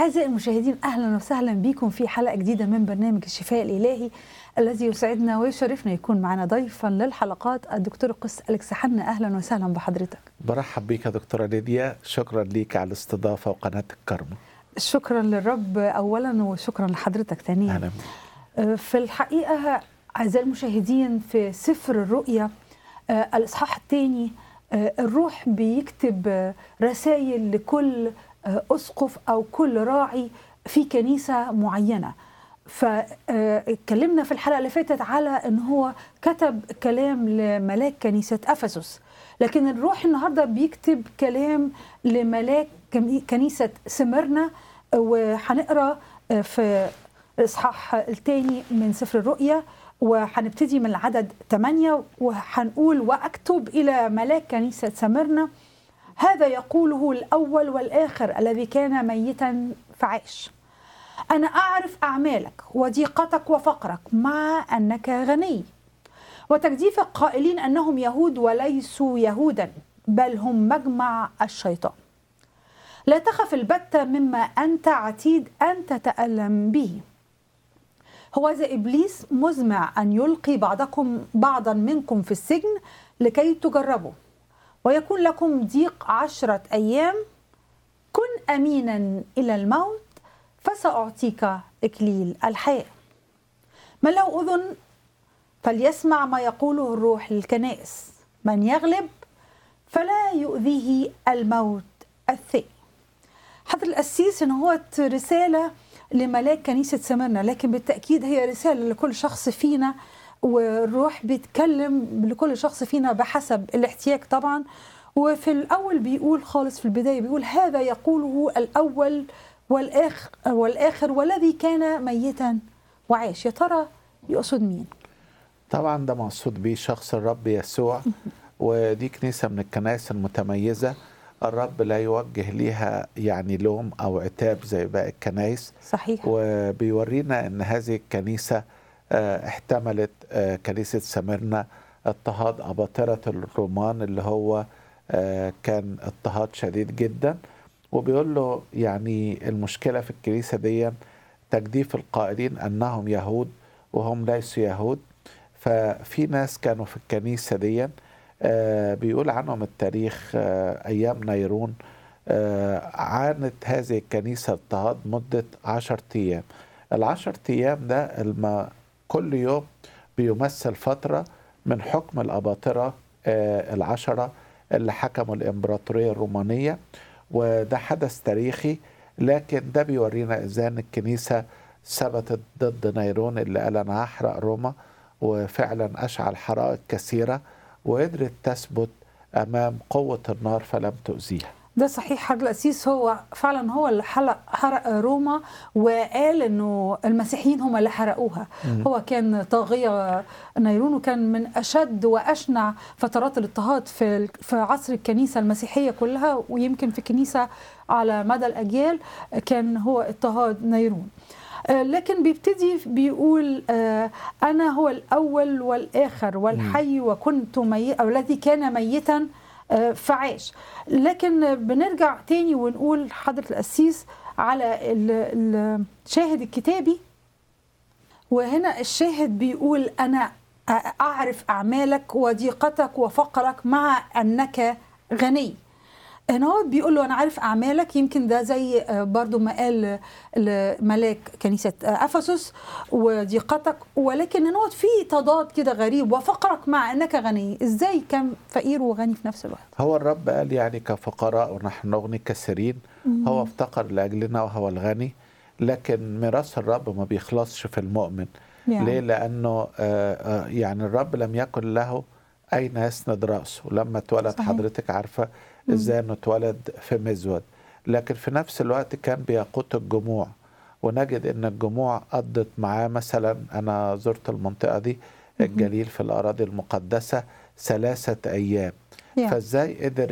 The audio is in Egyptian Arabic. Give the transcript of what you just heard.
أعزائي المشاهدين أهلا وسهلا بكم في حلقة جديدة من برنامج الشفاء الإلهي الذي يسعدنا ويشرفنا يكون معنا ضيفا للحلقات الدكتور القس أليكس حنا أهلا وسهلا بحضرتك برحب بيك يا دكتورة ليديا شكرا ليك على الاستضافة وقناة الكرمة شكرا للرب أولا وشكرا لحضرتك ثانيا أهلا في الحقيقة أعزائي المشاهدين في سفر الرؤيا آه، الإصحاح الثاني آه، الروح بيكتب آه، رسائل لكل آه، أسقف أو كل راعي في كنيسة معينة فاتكلمنا في الحلقة اللي فاتت على أن هو كتب كلام لملاك كنيسة أفسس لكن الروح النهاردة بيكتب كلام لملاك كم- كنيسة سمرنا وهنقرأ آه، في الإصحاح الثاني من سفر الرؤيا وهنبتدي من العدد 8 وهنقول وأكتب إلى ملاك كنيسة سمرنا هذا يقوله الأول والآخر الذي كان ميتا فعاش أنا أعرف أعمالك وضيقتك وفقرك مع أنك غني وتجديفك قائلين أنهم يهود وليسوا يهودا بل هم مجمع الشيطان لا تخف البتة مما أنت عتيد أن تتألم به هو ذا إبليس مزمع أن يلقي بعضكم بعضا منكم في السجن لكي تجربوا ويكون لكم ضيق عشرة أيام كن أمينا إلى الموت فسأعطيك إكليل الحياة من له أذن فليسمع ما يقوله الروح للكنائس من يغلب فلا يؤذيه الموت الثاني حضر القسيس ان هو رساله لملاك كنيسه سمرنا لكن بالتاكيد هي رساله لكل شخص فينا والروح بيتكلم لكل شخص فينا بحسب الاحتياج طبعا وفي الاول بيقول خالص في البدايه بيقول هذا يقوله الاول والاخر والاخر والذي كان ميتا وعاش يا ترى يقصد مين؟ طبعا ده مقصود بيه شخص الرب يسوع ودي كنيسة من الكنائس المتميزة الرب لا يوجه ليها يعني لوم أو عتاب زي باقي الكنائس صحيح وبيورينا أن هذه الكنيسة آه، احتملت آه، كنيسة سمرنا اضطهاد أباطرة الرومان اللي هو آه، كان اضطهاد شديد جدا وبيقول له يعني المشكلة في الكنيسة دي تجديف القائلين أنهم يهود وهم ليسوا يهود ففي ناس كانوا في الكنيسة دي آه، بيقول عنهم التاريخ آه، أيام نيرون آه، عانت هذه الكنيسة اضطهاد مدة عشر أيام العشر أيام ده الم... كل يوم بيمثل فترة من حكم الأباطرة آه، العشرة اللي حكموا الإمبراطورية الرومانية وده حدث تاريخي لكن ده بيورينا ازاي ان الكنيسة ثبتت ضد نيرون اللي قال انا هحرق روما وفعلا اشعل حرائق كثيرة وقدرت تثبت امام قوة النار فلم تؤذيها ده صحيح حضر القسيس هو فعلا هو اللي حرق, حرق روما وقال انه المسيحيين هم اللي حرقوها هو كان طاغيه نيرون وكان من اشد واشنع فترات الاضطهاد في في عصر الكنيسه المسيحيه كلها ويمكن في الكنيسه على مدى الاجيال كان هو اضطهاد نيرون آه، لكن بيبتدي بيقول آه، انا هو الاول والاخر والحي وكنت ميت او الذي كان ميتا آه، فعاش لكن بنرجع تاني ونقول حضرة القسيس على ال- الشاهد الكتابي وهنا الشاهد بيقول أنا أعرف أعمالك وضيقتك وفقرك مع أنك غني هنا هو بيقول له انا عارف اعمالك يمكن ده زي آه، برضو ما قال ملاك كنيسه آه، افسس وضيقتك ولكن هنا هو في تضاد كده غريب وفقرك مع انك غني ازاي كان فقير وغني في نفس الوقت هو الرب قال يعني كفقراء ونحن نغني كثيرين هو افتقر لاجلنا وهو الغني لكن ميراث الرب ما بيخلصش في المؤمن يعني. ليه لانه آه، آه، يعني الرب لم يكن له اين يسند راسه لما اتولد صحيح. حضرتك عارفه ازاي انه اتولد في مزود لكن في نفس الوقت كان بيقود الجموع ونجد ان الجموع قضت معاه مثلا انا زرت المنطقه دي الجليل في الاراضي المقدسه ثلاثه ايام يعني. فازاي قدر